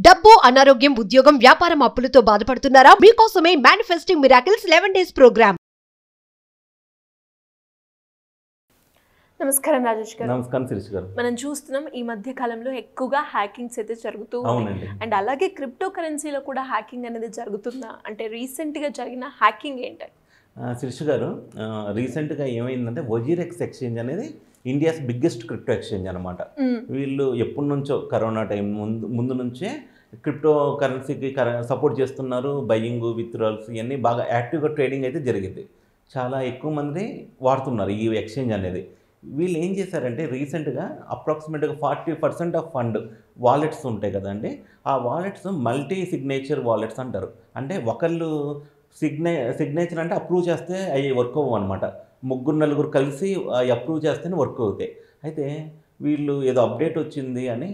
డబ్బు అనారోగ్యం ఉద్యోగం వ్యాపారం అప్పులతో బాధపడుతున్నారా మీకోసమే manifesting miracles eleven days programme నమస్కారం రాజేష్ గారు నమస్కారం శిరీష్ గారు మనం చూస్తున్నాం ఈ మధ్య కాలంలో ఎక్కువగా హ్యాకింగ్స్ అయితే జరుగుతూ ఉన్నాయి అవునండి అండ్ అలాగే క్రిప్టో కరెన్సీలో కూడా హ్యాకింగ్ అనేది జరుగుతుందా అంటే recent గా జరిగిన హ్యాకింగ్ ఏంటి ఆ, శిరీష్ గారు ఆ, రీసెంట్గా ఏమైందంటే వజీరెక్స్ ఎక్స్చేంజ్ అనేది ఇండియాస్ బిగ్గెస్ట్ క్రిప్టో ఎక్స్చేంజ్ అనమాట వీళ్ళు ఎప్పటి నుంచో కరోనా టైం ముందు ముందు నుంచే క్రిప్టో కరెన్సీకి సపోర్ట్ చేస్తున్నారు బయ్యింగ్ విత్డ్రాల్స్ ఇవన్నీ బాగా యాక్టివ్గా ట్రేడింగ్ అయితే జరిగింది చాలా ఎక్కువ మంది వాడుతున్నారు ఈ ఎక్స్చేంజ్ అనేది వీళ్ళు ఏం చేశారంటే రీసెంట్గా అప్రాక్సిమేట్గా forty percent of fund wallets ఉంటాయి కదండి ఆ వాలెట్స్ మల్టీ సిగ్నేచర్ వాలెట్స్ అంటారు అంటే ఒకళ్ళు సిగ్నే సిగ్నేచర్ అంటే అప్రూవ్ చేస్తే అవి వర్క్ అవ్వు అనమాట ముగ్గురు నలుగురు కలిసి అప్రూవ్ చేస్తేనే వర్క్ అవుతాయి అయితే వీళ్ళు ఏదో అప్డేట్ వచ్చింది అని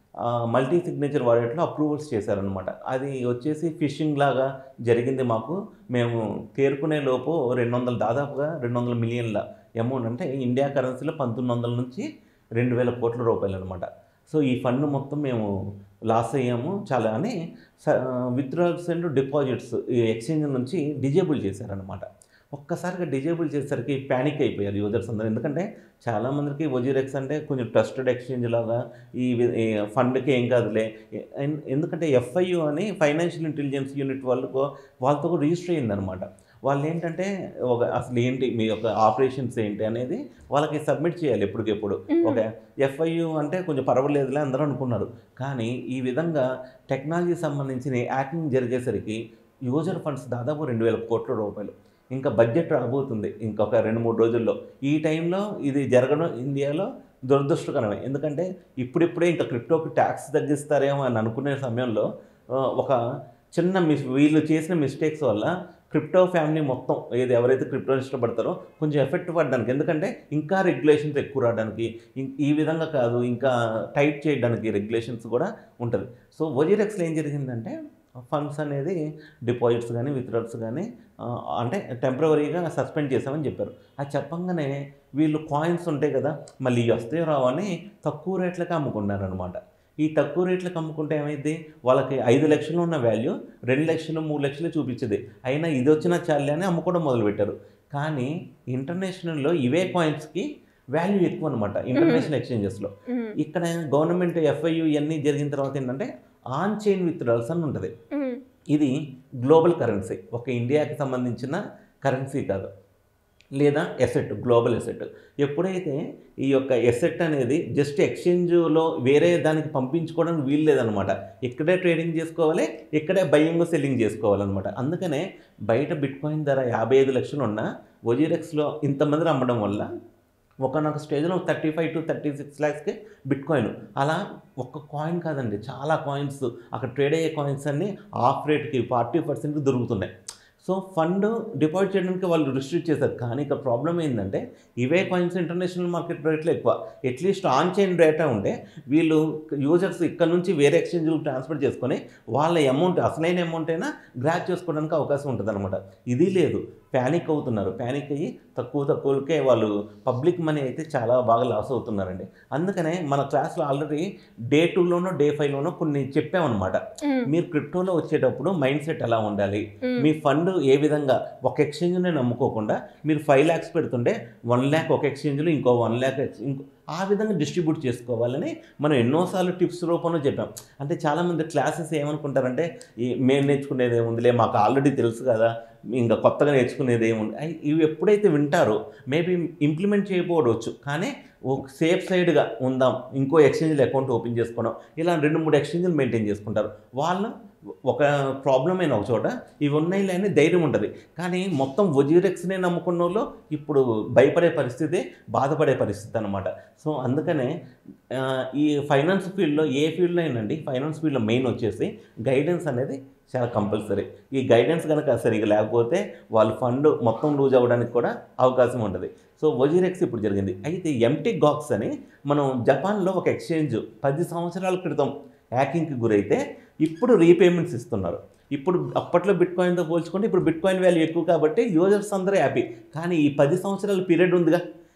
మల్టీ సిగ్నేచర్ వాలెట్లో అప్రూవల్స్ చేశారనమాట అది వచ్చేసి ఫిషింగ్ లాగా జరిగింది మాకు మేము తేరుకునే లోపు రెండు వందల దాదాపుగా రెండు వందల మిలియన్ల అమౌంట్ అంటే ఇండియా కరెన్సీలో పంతొమ్మిది వందల నుంచి రెండు వేల కోట్ల రూపాయలు అనమాట సో ఈ ఫండ్ మొత్తం మేము లాస్ అయ్యాము చాలా అని విత్డ్రాల్స్ అండ్ డిపాజిట్స్ ఈ ఎక్స్చేంజ్ నుంచి డిజేబుల్ చేశారనమాట ఒక్కసారిగా డిజేబుల్ చేసేసరికి ప్యానిక్ అయిపోయారు యూజర్స్ అందరూ ఎందుకంటే చాలామందికి వజీరెక్స్ అంటే కొంచెం ట్రస్టెడ్ ఎక్స్చేంజ్ లాగా ఈ వి- ఈ ఫండ్కి ఏం కాదులే ఎన్- ఎందుకంటే ఎఫ్ఐయు అని ఫైనాన్షియల్ ఇంటెలిజెన్స్ యూనిట్ వాళ్ళకు వాళ్ళతో కూడా రిజిస్టర్ అయిందనమాట వాళ్ళు ఏంటంటే ఒక అసలు ఏంటి మీ యొక్క ఆపరేషన్స్ ఏంటి అనేది వాళ్ళకి సబ్మిట్ చేయాలి ఎప్పటికెప్పుడు ఒక ఎఫ్ఐయు అంటే కొంచెం పర్వాలేదులే అందరూ అనుకున్నారు కానీ ఈ విధంగా టెక్నాలజీ సంబంధించిన హ్యాకింగ్ జరిగేసరికి యూజర్ ఫండ్స్ దాదాపు రెండు వేల కోట్ల రూపాయలు ఇంకా బడ్జెట్ రాబోతుంది ఇంకొక రెండు మూడు రోజుల్లో ఈ టైంలో ఇది జరగడం ఇండియాలో దురదృష్టకరమే ఎందుకంటే ఇప్పుడిప్పుడే ఇంకా క్రిప్టోకి ట్యాక్స్ తగ్గిస్తారేమో అని అనుకునే సమయంలో ఆ, ఒక చిన్న మిస్ వీళ్ళు చేసిన మిస్టేక్స్ వల్ల క్రిప్టో ఫ్యామిలీ మొత్తం ఏది ఎవరైతే క్రిప్టో ఇష్టపడతారో కొంచెం ఎఫెక్ట్ పడడానికి ఎందుకంటే ఇంకా రెగ్యులేషన్స్ ఎక్కువ రావడానికి ఇం- ఈ విధంగా కాదు ఇంకా టైట్ చేయడానికి రెగ్యులేషన్స్ కూడా ఉంటుంది సో వజీరెక్స్లో ఏం జరిగిందంటే ఫండ్స్ అనేది డిపాజిట్స్ కానీ విత్డ్రాల్స్ కానీ ఆ, అంటే టెంపరీగా సస్పెండ్ చేసామని చెప్పారు అది చెప్పంగానే వీళ్ళు కాయిన్స్ ఉంటాయి కదా మళ్ళీ ఇవి వస్తాయో రావు అని తక్కువ రేట్లకి అమ్ముకున్నారనమాట ఈ తక్కువ రేట్లకు అమ్ముకుంటే ఏమైంది వాళ్ళకి ఐదు లక్షలు ఉన్న వాల్యూ రెండు లక్షలు మూడు లక్షలు చూపించేది అయినా ఇది వచ్చినా చాలే అని అమ్ముకోవడం మొదలుపెట్టారు కానీ ఇంటర్నేషనల్లో ఇవే కాయిన్స్కి వాల్యూ ఎక్కువ అనమాట ఇంటర్నేషనల్ ఎక్స్చేంజెస్లో ఇక్కడ గవర్నమెంట్ ఎఫ్ఐయు ఇవన్నీ జరిగిన తర్వాత ఏంటంటే ఆన్ చైన్ విత్డ్రాల్స్ అని ఉంటుంది ఇది గ్లోబల్ కరెన్సీ ఒక ఇండియాకి సంబంధించిన కరెన్సీ కాదు లేదా ఎసెట్ గ్లోబల్ ఎసెట్ ఎప్పుడైతే ఈ యొక్క ఎసెట్ అనేది జస్ట్ ఎక్స్చేంజ్లో వేరే దానికి పంపించుకోవడానికి వీలు లేదనమాట ఇక్కడే ట్రేడింగ్ చేసుకోవాలి ఇక్కడే బయ్యింగ్ సెల్లింగ్ చేసుకోవాలన్నమాట అందుకనే బయట బిట్ కాయిన్ ధర యాభై ఐదు లక్షలు ఉన్న ఒజిరెక్స్లో ఇంతమంది అమ్మడం వల్ల ఒకనొక స్టేజ్లో thirty five to thirty six ల్యాక్స్కి బిట్ కాయిన్ అలా ఒక్క కాయిన్ కాదండి చాలా కాయిన్స్ అక్కడ ట్రేడ్ అయ్యే కాయిన్స్ అన్నీ ఆఫ్ రేట్కి ఫార్టీ పర్సెంట్కి దొరుకుతున్నాయి సో ఫండ్ డిపాజిట్ చేయడానికి వాళ్ళు రిస్ట్రిక్ట్ చేశారు కానీ ఇక్కడ ప్రాబ్లం ఏంటంటే ఇవే కాయిన్స్ ఇంటర్నేషనల్ మార్కెట్ రేట్లో ఎక్కువ అట్లీస్ట్ ఆన్ చైన్ డేటా ఉంటే వీళ్ళు యూజర్స్ ఇక్కడ నుంచి వేరే ఎక్స్చేంజ్లు ట్రాన్స్ఫర్ చేసుకొని వాళ్ళ అమౌంట్ అసలైన అమౌంట్ అయినా గ్రాచ్ చేసుకోవడానికి అవకాశం ఉంటుంది అనమాట ఇది లేదు ప్యానిక్ అవుతున్నారు ప్యానిక్ అయ్యి తక్కువ తక్కువకే వాళ్ళు పబ్లిక్ మనీ అయితే చాలా బాగా లాస్ అవుతున్నారండి అందుకనే మన క్లాస్లో ఆల్రెడీ డే టూలోనో డే ఫైవ్లోనో కొన్ని చెప్పామన్నమాట మీరు క్రిప్టోలో వచ్చేటప్పుడు మైండ్ సెట్ ఎలా ఉండాలి మీ ఫండ్ ఏ విధంగా ఒక ఎక్స్చేంజ్ని నమ్ముకోకుండా మీరు ఫైవ్ ల్యాక్స్ పెడుతుంటే వన్ ల్యాక్ ఒక ఎక్స్చేంజ్లో ఇంకో వన్ ల్యాక్ ఇంకో ఆ విధంగా డిస్ట్రిబ్యూట్ చేసుకోవాలని మనం ఎన్నోసార్లు టిప్స్ రూపంలో చెప్పాం అంటే చాలామంది క్లాసెస్ ఏమనుకుంటారంటే ఈ మేము నేర్చుకునేది ఏముందిలే మాకు ఆల్రెడీ తెలుసు కదా ఇంకా కొత్తగా నేర్చుకునేది ఏముంది అయి- ఇవి ఎప్పుడైతే వింటారో మేబీ ఇంప్లిమెంట్ చేయకపోవచ్చు కానీ ఒక సేఫ్ సైడ్గా ఉందాం ఇంకో ఎక్స్చేంజ్లో అకౌంట్ ఓపెన్ చేసుకోవడం ఇలా రెండు మూడు ఎక్స్చేంజ్లు మెయింటైన్ చేసుకుంటారు వాళ్ళు ఒక ప్రాబ్లం అయిన ఒక చోట ఇవి ఉన్నాయి అని ధైర్యం ఉంటుంది కానీ మొత్తం వజీరెక్స్నే నమ్ముకున్న వాళ్ళు ఇప్పుడు భయపడే పరిస్థితి బాధపడే పరిస్థితి అనమాట సో అందుకనే ఆ, ఈ ఫైనాన్స్ ఫీల్డ్లో ఏ ఫీల్డ్లో అయినండి ఫైనాన్స్ ఫీల్డ్లో మెయిన్ వచ్చేసి గైడెన్స్ అనేది చాలా కంపల్సరీ ఈ గైడెన్స్ కనుక సరిగా లేకపోతే వాళ్ళ ఫండ్ మొత్తం లూజ్ అవ్వడానికి కూడా అవకాశం ఉంటుంది సో వజీరెక్స్ ఇప్పుడు జరిగింది అయితే ఎంటీ గాక్స్ అని మనం జపాన్లో ఒక ఎక్స్చేంజ్ పది సంవత్సరాల క్రితం హ్యాకింగ్కి గురైతే ఇప్పుడు రీపేమెంట్స్ ఇస్తున్నారు ఇప్పుడు అప్పట్లో బిట్ కాయిన్తో పోల్చుకుంటే ఇప్పుడు బిట్ కాయిన్ వాల్యూ ఎక్కువ కాబట్టి యూజర్స్ అందరూ హ్యాపీ కానీ ఈ పది సంవత్సరాల పీరియడ్ ఉందిగా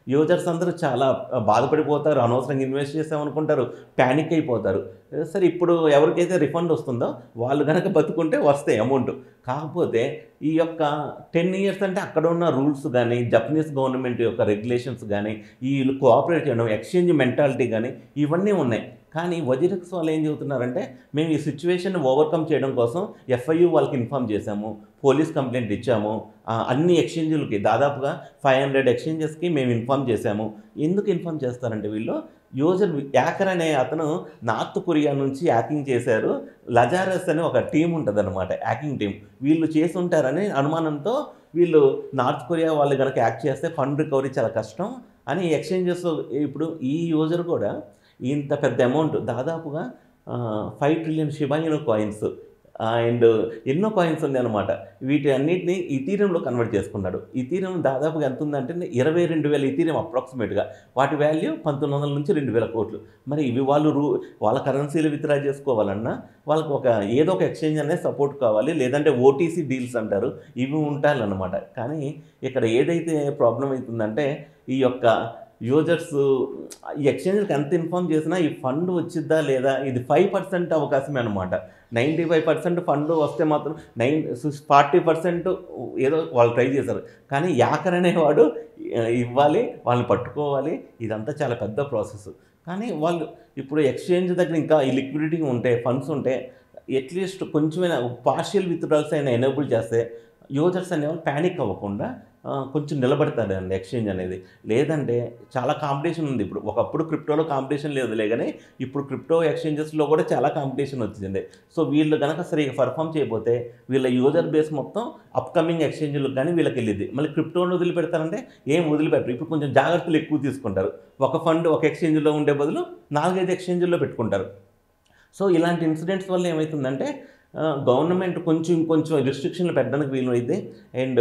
యూజర్స్ అందరూ చాలా బాధపడిపోతారు అనవసరంగా ఇన్వెస్ట్ చేసామనుకుంటారు ప్యానిక్ అయిపోతారు సరే ఇప్పుడు ఎవరికైతే రిఫండ్ వస్తుందో వాళ్ళు కనుక బతుకుంటే వస్తాయి అమౌంట్ కాకపోతే ఈ యొక్క టెన్ ఇయర్స్ అంటే అక్కడ ఉన్న రూల్స్ కానీ జపనీస్ గవర్నమెంట్ యొక్క రెగ్యులేషన్స్ కానీ వీళ్ళు కోఆపరేట్ చేయడం ఎక్స్చేంజ్ మెంటాలిటీ కానీ ఇవన్నీ ఉన్నాయి కానీ వజిరక్స్ వాళ్ళు ఏం చెబుతున్నారంటే మేము ఈ సిచ్యువేషన్ ఓవర్కమ్ చేయడం కోసం ఎఫ్ఐయు వాళ్ళకి ఇన్ఫామ్ చేశాము పోలీస్ కంప్లైంట్ ఇచ్చాము ఆ, అన్ని ఎక్స్చేంజులకి దాదాపుగా ఫైవ్ హండ్రెడ్ ఎక్స్చేంజెస్కి మేము ఇన్ఫామ్ చేశాము ఎందుకు ఇన్ఫామ్ చేస్తారంటే వీళ్ళు యూజర్ యాకర్ అనే అతను నార్త్ కొరియా నుంచి యాకింగ్ చేశారు లజారస్ అని ఒక టీం ఉంటుంది అనమాట యాకింగ్ టీం వీళ్ళు చేసి ఉంటారని అనుమానంతో వీళ్ళు నార్త్ కొరియా వాళ్ళు కనుక యాక్ట్ చేస్తే ఫండ్ రికవరీ చాలా కష్టం అని ఎక్స్చేంజెస్ ఇప్పుడు ఈ యూజర్ కూడా ఇంత పెద్ద అమౌంట్ దాదాపుగా ఫైవ్ ట్రిలియన్ షిబాయినో కాయిన్స్ అండ్ ఎన్నో కాయిన్స్ ఉంది అనమాట వీటి అన్నిటిని ఇథీరియంలో కన్వర్ట్ చేసుకున్నాడు ఇథీరియం దాదాపుగా ఎంత ఉందంటే ఇరవై రెండు వేల ఇథీరియం అప్రాక్సిమేట్గా వాటి వాల్యూ పంతొమ్మిది వందల నుంచి రెండు వేల కోట్లు మరి ఇవి వాళ్ళు రూ వాళ్ళ కరెన్సీలు విత్డ్రా చేసుకోవాలన్నా వాళ్ళకి ఒక ఏదో ఒక ఎక్స్చేంజ్ అనేది సపోర్ట్ కావాలి లేదంటే ఓటీసీ డీల్స్ అంటారు ఇవి ఉండాలన్నమాట కానీ ఇక్కడ ఏదైతే ప్రాబ్లం అవుతుందంటే ఈ యొక్క యూజర్స్ ఈ ఎక్స్చేంజ్కి ఎంత ఇన్ఫామ్ చేసినా ఈ ఫండ్ వచ్చిద్దా లేదా ఇది ఫైవ్ పర్సెంట్ అవకాశమే అనమాట నైంటీ ఫైవ్ పర్సెంట్ ఫండ్ వస్తే మాత్రం నైన్ ఫార్టీ పర్సెంట్ ఏదో వాళ్ళు ట్రై చేశారు కానీ యాకర్ అనేవాడు ఆ, ఇవ్వాలి వాళ్ళని పట్టుకోవాలి ఇదంతా చాలా పెద్ద ప్రాసెస్ కానీ వాళ్ళు ఇప్పుడు ఎక్స్చేంజ్ దగ్గర ఇంకా ఈ లిక్విడిటీ ఉంటే ఫండ్స్ ఉంటే అట్లీస్ట్ కొంచెమైనా పార్షియల్ విత్డ్రాల్స్ అయినా ఎనేబుల్ చేస్తే యూజర్స్ అనేవాళ్ళు ప్యానిక్ అవ్వకుండా ఆ, కొంచెం నిలబడతాడండి ఎక్స్చేంజ్ అనేది లేదంటే చాలా కాంపిటీషన్ ఉంది ఇప్పుడు ఒకప్పుడు క్రిప్టోలో కాంపిటీషన్ లేదులే కానీ ఇప్పుడు క్రిప్టో ఎక్స్చేంజెస్లో కూడా చాలా కాంపిటీషన్ వచ్చింది సో వీళ్ళు కనుక సరిగా పర్ఫామ్ చేయకపోతే వీళ్ళ యూజర్ బేస్ మొత్తం అప్కమింగ్ ఎక్స్చేంజ్లకు కానీ వీళ్ళకి వెళ్ళింది మళ్ళీ క్రిప్టోని వదిలిపెడతారంటే ఏం వదిలిపెట్టరు ఇప్పుడు కొంచెం జాగ్రత్తలు ఎక్కువ తీసుకుంటారు ఒక ఫండ్ ఒక ఎక్స్చేంజ్లో ఉండే బదులు నాలుగైదు ఎక్స్చేంజ్లో పెట్టుకుంటారు సో ఇలాంటి ఇన్సిడెంట్స్ వల్ల ఏమవుతుందంటే గవర్నమెంట్ కొంచెం కొంచెం రిస్ట్రిక్షన్లు పెట్టడానికి వీలైతే అండ్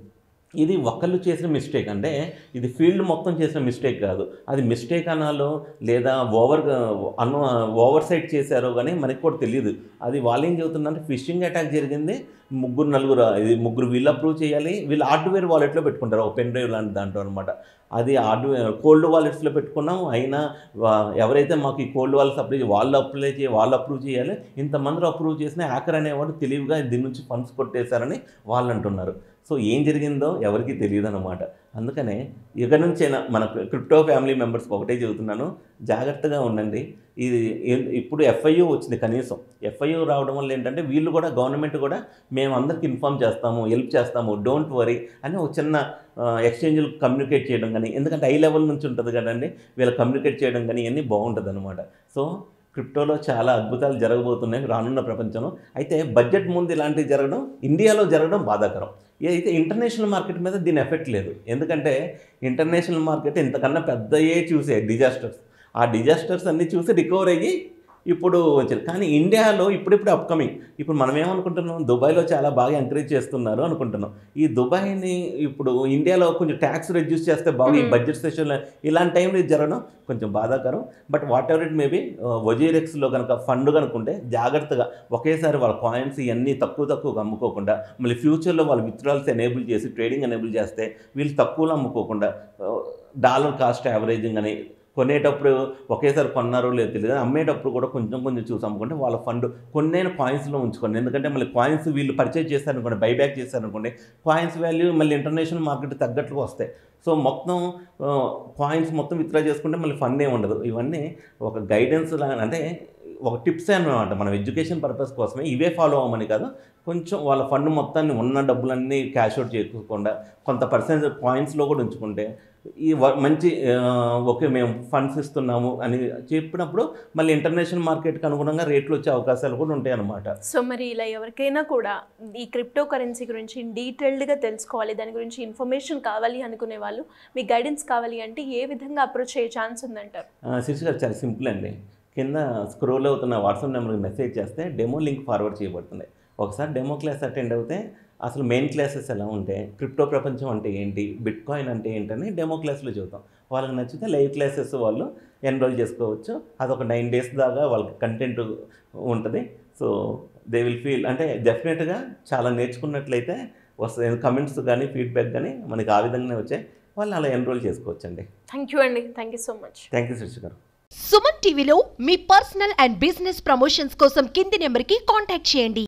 ఇది ఒకళ్ళు చేసిన మిస్టేక్ అంటే ఇది ఫీల్డ్ మొత్తం చేసిన మిస్టేక్ కాదు అది మిస్టేక్ అనాలో లేదా ఓవర్ అను ఓవర్ సైట్ చేశారో కానీ మనకి కూడా తెలియదు అది వాళ్ళు ఏం చెబుతుందంటే ఫిషింగ్ అటాక్ జరిగింది ముగ్గురు నలుగురు ఇది ముగ్గురు వీళ్ళు అప్రూవ్ చేయాలి వీళ్ళు హార్డ్వేర్ వాలెట్లో పెట్టుకుంటారు ఒక పెన్ డ్రైవ్ లాంటి దాంట్లో అనమాట అది హార్డ్వేర్ కోల్డ్ వాలెట్స్లో పెట్టుకున్నాం అయినా వా- ఎవరైతే మాకు ఈ కోల్డ్ వాలెట్స్ అప్లై చేయ వాళ్ళు అప్లై చేయ వాళ్ళు అప్రూవ్ చేయాలి ఇంతమంది అప్రూవ్ చేసిన హ్యాకర్ అనేవాడు తెలివిగా దీని నుంచి ఫండ్స్ కొట్టేశారని వాళ్ళు అంటున్నారు సో ఏం జరిగిందో ఎవరికీ తెలియదు అనమాట అందుకనే ఇక నుంచైనా మన క్రిప్టో ఫ్యామిలీ మెంబర్స్కి ఒకటే చెబుతున్నాను జాగ్రత్తగా ఉండండి ఇది ఏ- ఇప్పుడు ఎఫ్ఐయు వచ్చింది కనీసం ఎఫ్ఐయు రావడం వల్ల ఏంటంటే వీళ్ళు కూడా గవర్నమెంట్ కూడా మేము అందరికి ఇన్ఫామ్ చేస్తాము హెల్ప్ చేస్తాము డోంట్ వరీ అని ఒక చిన్న ఎక్స్చేంజ్లు కమ్యూనికేట్ చేయడం కానీ ఎందుకంటే ఐ లెవెల్ నుంచి ఉంటుంది కదండి వీళ్ళు కమ్యూనికేట్ చేయడం కానీ ఇవన్నీ బాగుంటుంది అనమాట సో క్రిప్టోలో చాలా అద్భుతాలు జరగబోతున్నాయి రానున్న ప్రపంచంలో అయితే బడ్జెట్ ముందు ఇలాంటివి జరగడం ఇండియాలో జరగడం బాధాకరం అయితే ఇంటర్నేషనల్ మార్కెట్ మీద దీని ఎఫెక్ట్ లేదు ఎందుకంటే ఇంటర్నేషనల్ మార్కెట్ ఇంతకన్నా పెద్దయే చూసే డిజాస్టర్స్ ఆ డిజాస్టర్స్ అన్నీ చూసి రికవర్ అయ్యి ఇప్పుడు వచ్చారు కానీ ఇండియాలో ఇప్పుడిప్పుడు అప్కమింగ్ ఇప్పుడు మనం ఏమనుకుంటున్నాం దుబాయ్లో చాలా బాగా ఎంకరేజ్ చేస్తున్నారు అనుకుంటున్నాం ఈ దుబాయ్ని ఇప్పుడు ఇండియాలో కొంచెం ట్యాక్స్ రెడ్యూస్ చేస్తే బాగా ఈ Hmm. బడ్జెట్ సెషన్లో ఇలాంటి టైంలో ఇది జరగడం కొంచెం బాధాకరం but whatever it maybe వజీరెక్స్లో కనుక ఫండ్ కనుకుంటే జాగ్రత్తగా ఒకేసారి వాళ్ళ కాయిన్స్ ఇవన్నీ తక్కువ తక్కువ అమ్ముకోకుండా మళ్ళీ ఫ్యూచర్లో వాళ్ళ విత్డ్రాల్స్ ఎనేబుల్ చేసి ట్రేడింగ్ ఎనేబుల్ చేస్తే వీళ్ళు తక్కువలో అమ్ముకోకుండా డాలర్ కాస్ట్ యావరేజింగ్ అని కొనేటప్పుడు ఒకేసారి కొన్నారో లేదో తెలియదు అమ్మేటప్పుడు కూడా కొంచెం కొంచెం చూసి అమ్ముకుంటే వాళ్ళ ఫండ్ కొన్నైనా కాయిన్స్లో ఉంచుకోండి ఎందుకంటే మళ్ళీ కాయిన్స్ వీళ్ళు పర్చేజ్ చేశారనుకోండి బైబ్యాక్ చేశారనుకోండి కాయిన్స్ వాల్యూ మళ్ళీ ఇంటర్నేషనల్ మార్కెట్ తగ్గట్టుగా వస్తాయి సో మొత్తం కాయిన్స్ మొత్తం విత్డ్రా చేసుకుంటే మళ్ళీ ఫండ్ ఏమి ఉండదు ఇవన్నీ ఒక గైడెన్స్ లా అంటే ఒక టిప్స్ అనమాట మనం ఎడ్యుకేషన్ పర్పస్ కోసమే ఇవే ఫాలో అవ్వమని కాదు కొంచెం వాళ్ళ ఫండ్ మొత్తాన్ని ఉన్న డబ్బులన్నీ క్యాష్ అవుట్ చేసుకోకుండా కొంత పర్సెంట్ కాయిన్స్లో కూడా ఉంచుకుంటే ఈ వ- మంచి ఆ, ఓకే మేము ఫండ్స్ ఇస్తున్నాము అని చెప్పినప్పుడు మళ్ళీ ఇంటర్నేషనల్ మార్కెట్కి అనుగుణంగా రేట్లు వచ్చే అవకాశాలు కూడా ఉంటాయి అన్నమాట సో మరి ఇలా ఎవరికైనా కూడా ఈ క్రిప్టో కరెన్సీ గురించి డీటెయిల్డ్గా తెలుసుకోవాలి దాని గురించి ఇన్ఫర్మేషన్ కావాలి అనుకునే వాళ్ళు మీ గైడెన్స్ కావాలి అంటే ఏ విధంగా అప్రోచ్ అయ్యే ఛాన్స్ ఉందంటారు ఆ, శిరీష్ గారు చాలా సింపుల్ అండి కింద స్క్రోల్ అవుతున్న వాట్సాప్ నెంబర్కి మెసేజ్ చేస్తే డెమో లింక్ ఫార్వర్డ్ చేయబడుతుంది ఒకసారి డెమో క్లాస్ అటెండ్ అవుతే అసలు మెయిన్ క్లాసెస్ ఎలా ఉంటాయి క్రిప్టో ప్రపంచం అంటే ఏంటి బిట్ కాయిన్ అంటే ఏంటని డెమో క్లాస్లో చూద్దాం వాళ్ళకి నచ్చితే లైవ్ క్లాసెస్ వాళ్ళు ఎన్రోల్ చేసుకోవచ్చు అదొక నైన్ డేస్ దాకా వాళ్ళకి కంటెంట్ ఉంటుంది సో దే విల్ ఫీల్ అంటే డెఫినెట్గా చాలా నేర్చుకున్నట్లయితే వస్తుంది కమెంట్స్ కానీ ఫీడ్బ్యాక్ కానీ మనకి ఆ విధంగానే వచ్చాయి వాళ్ళు అలా ఎన్రోల్ చేసుకోవచ్చండి థ్యాంక్ యూ అండి thank you so much thank you Sasi garu Suman టీవీలో మీ పర్సనల్ అండ్ బిజినెస్ ప్రమోషన్స్ కోసం కింది నెంబర్కి కాంటాక్ట్ చేయండి